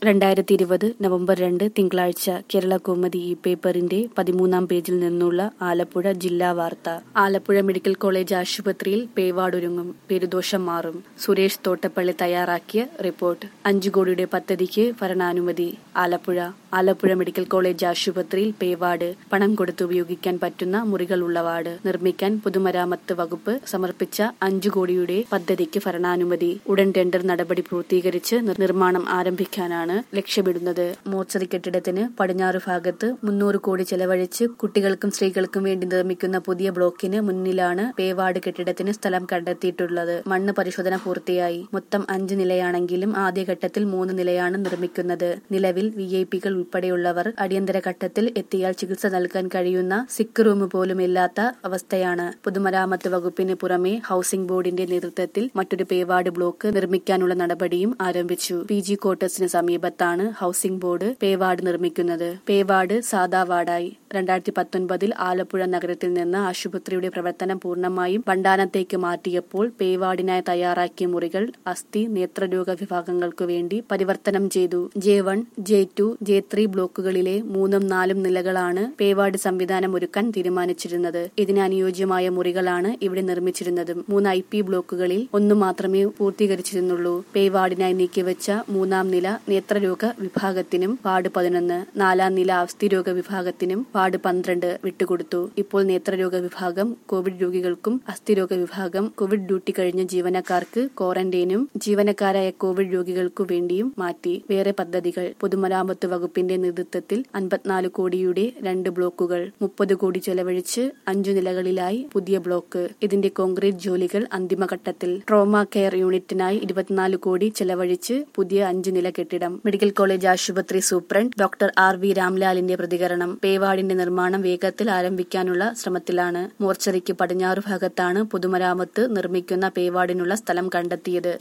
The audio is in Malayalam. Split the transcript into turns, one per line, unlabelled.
രണ്ടായിരത്തി ഇരുപത് നവംബർ രണ്ട് തിങ്കളാഴ്ച കേരള കൗമുദി ഈ പേപ്പറിന്റെ പതിമൂന്നാം പേജിൽ നിന്നുള്ള ആലപ്പുഴ ജില്ലാ വാർത്ത ആലപ്പുഴ മെഡിക്കൽ കോളേജ് ആശുപത്രിയിൽ പേവാടൊരുങ്ങും പെരുദോഷം മാറും സുരേഷ് തോട്ടപ്പള്ളി തയ്യാറാക്കിയ റിപ്പോർട്ട് അഞ്ചു കോടിയുടെ പദ്ധതിക്ക് ഭരണാനുമതി ആലപ്പുഴ ആലപ്പുഴ മെഡിക്കൽ കോളേജ് ആശുപത്രിയിൽ പേവാർഡ് പണം കൊടുത്ത് ഉപയോഗിക്കാൻ പറ്റുന്ന മുറികളുള്ള വാർഡ് നിർമ്മിക്കാൻ പൊതുമരാമത്ത് വകുപ്പ് സമർപ്പിച്ച അഞ്ചു കോടിയുടെ പദ്ധതിക്ക് ഭരണാനുമതി ഉടൻ ടെൻഡർ നടപടി പൂർത്തീകരിച്ച് നിർമ്മാണം ആരംഭിക്കാനാണ് ലക്ഷ്യമിടുന്നത് മോർച്ചറി കെട്ടിടത്തിന് പടിഞ്ഞാറ് ഭാഗത്ത് മുന്നൂറ് കോടി ചെലവഴിച്ച് കുട്ടികൾക്കും സ്ത്രീകൾക്കും വേണ്ടി നിർമ്മിക്കുന്ന പുതിയ ബ്ലോക്കിന് മുന്നിലാണ് പേവാർഡ് കെട്ടിടത്തിന് സ്ഥലം കണ്ടെത്തിയിട്ടുള്ളത് മണ്ണ് പരിശോധന പൂർത്തിയായി മൊത്തം അഞ്ച് നിലയാണെങ്കിലും ആദ്യഘട്ടത്തിൽ മൂന്ന് നിലയാണ് നിർമ്മിക്കുന്നത് നിലവിൽ വി ഐ പികൾ ഉൾപ്പെടെയുള്ളവർ അടിയന്തര ഘട്ടത്തിൽ എത്തിയാൽ ചികിത്സ നൽകാൻ കഴിയുന്ന സിക്ക് റൂം പോലും ഇല്ലാത്ത അവസ്ഥയാണ് പൊതുമരാമത്ത് വകുപ്പിന് പുറമെ ഹൌസിംഗ് ബോർഡിന്റെ നേതൃത്വത്തിൽ മറ്റൊരു പേവാർഡ് ബ്ലോക്ക് നിർമ്മിക്കാനുള്ള നടപടിയും ആരംഭിച്ചു പി ജി ക്വാർട്ടേഴ്സിന് സമീപത്താണ് ഹൌസിംഗ് ബോർഡ് പേവാർഡ് നിർമ്മിക്കുന്നത് പേവാർഡ് സാദാ വാർഡായി രണ്ടായിരത്തി പത്തൊൻപതിൽ ആലപ്പുഴ നഗരത്തിൽ നിന്ന് ആശുപത്രിയുടെ പ്രവർത്തനം പൂർണ്ണമായും വണ്ടാനത്തേക്ക് മാറ്റിയപ്പോൾ പേവാർഡിനായി തയ്യാറാക്കിയ മുറികൾ അസ്ഥി നേത്രരോഗ വിഭാഗങ്ങൾക്കു വേണ്ടി പരിവർത്തനം ചെയ്തു J one J two J three ബ്ലോക്കുകളിലെ മൂന്നും നാലും നിലകളാണ് പേവാർഡ് സംവിധാനം ഒരുക്കാൻ തീരുമാനിച്ചിരുന്നത് ഇതിന് അനുയോജ്യമായ മുറികളാണ് ഇവിടെ നിർമ്മിച്ചിരുന്നതും മൂന്ന് ഐ പി ബ്ലോക്കുകളിൽ ഒന്നു മാത്രമേ പൂർത്തീകരിച്ചിരുന്നുള്ളൂ പേവാർഡിനായി നീക്കിവെച്ച മൂന്നാം നില നേത്രരോഗ വിഭാഗത്തിനും വാർഡ് പതിനൊന്ന് നാലാം നില അസ്ഥിരോഗ വിഭാഗത്തിനും വാർഡ് പന്ത്രണ്ട് വിട്ടുകൊടുത്തു ഇപ്പോൾ നേത്രരോഗ വിഭാഗം കോവിഡ് രോഗികൾക്കും അസ്ഥിരോഗ വിഭാഗം കോവിഡ് ഡ്യൂട്ടി കഴിഞ്ഞ ജീവനക്കാർക്ക് ക്വാറന്റൈനും ജീവനക്കാരായ കോവിഡ് രോഗികൾക്കു വേണ്ടിയും മാറ്റി വേറെ പദ്ധതികൾ പൊതുമരാമത്ത് വകുപ്പിന്റെ നേതൃത്വത്തിൽ അൻപത്തിനാല് കോടിയുടെ രണ്ട് ബ്ലോക്കുകൾ മുപ്പത് കോടി ചെലവഴിച്ച് അഞ്ചു നിലകളിലായി പുതിയ ബ്ലോക്ക് ഇതിന്റെ കോൺക്രീറ്റ് ജോലികൾ അന്തിമഘട്ടത്തിൽ ട്രോമ കെയർ യൂണിറ്റിനായി ഇരുപത്തിനാല് കോടി ചെലവഴിച്ച് പുതിയ അഞ്ചു നില കെട്ടിടം മെഡിക്കൽ കോളേജ് ആശുപത്രി സൂപ്രണ്ട് ഡോക്ടർ ആർ വി രാംലാലിന്റെ പ്രതികരണം പേവാർഡിന്റെ നിർമ്മാണം വേഗത്തിൽ ആരംഭിക്കാനുള്ള ശ്രമത്തിലാണ് മോർച്ചറിക്ക് പടിഞ്ഞാറു ഭാഗത്താണ് പൊതുമരാമത്ത് നിർമ്മിക്കുന്ന പേവാർഡിനുള്ള സ്ഥലം കണ്ടെത്തിയത്